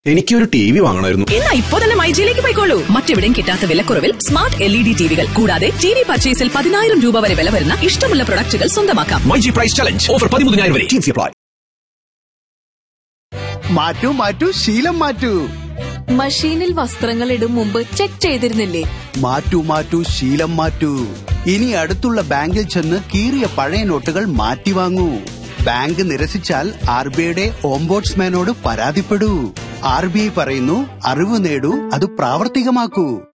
എനിക്കൊരു T V വാങ്ങണമായിരുന്നു എന്നാ ഇപ്പോ തന്നെ മൈജിയിലേക്ക് പോയിക്കോളൂ മറ്റെവിടെയും കിട്ടാത്ത വിലക്കുറവിൽ സ്മാർട്ട് എൽ ഇ ഡി ടിവികൾ കൂടാതെ ടി വി പർച്ചേസിൽ പതിനായിരം രൂപ വരെ വില വരുന്ന ഇഷ്ടമുള്ള പ്രൊഡക്റ്റുകൾ സ്വന്തമാക്കാം മൈജി പ്രൈസ് ചലഞ്ച് ഓഫർ പതിമൂന്നായിരം വരെ ടീംസി അപ്ലൈ മാറ്റൂ മാറ്റൂ ശീലം മാറ്റൂ മഷീനിൽ വസ്ത്രങ്ങൾ ഇടും മുമ്പ് ചെക്ക് ചെയ്തിരുന്നില്ലേ മാറ്റൂ മാറ്റൂ ശീലം മാറ്റൂ ഇനി അടുത്തുള്ള ബാങ്കിൽ ചെന്ന് കീറിയ പഴയ നോട്ടുകൾ മാറ്റി വാങ്ങൂ ബാങ്ക് നിരസിച്ചാൽ ആർ ബി ഐയുടെ ഓംബോട്സ്മാനോട് പരാതിപ്പെടൂ ആർ ബി ഐ പറയുന്നു അറിവ് നേടൂ അത് പ്രാവർത്തികമാക്കൂ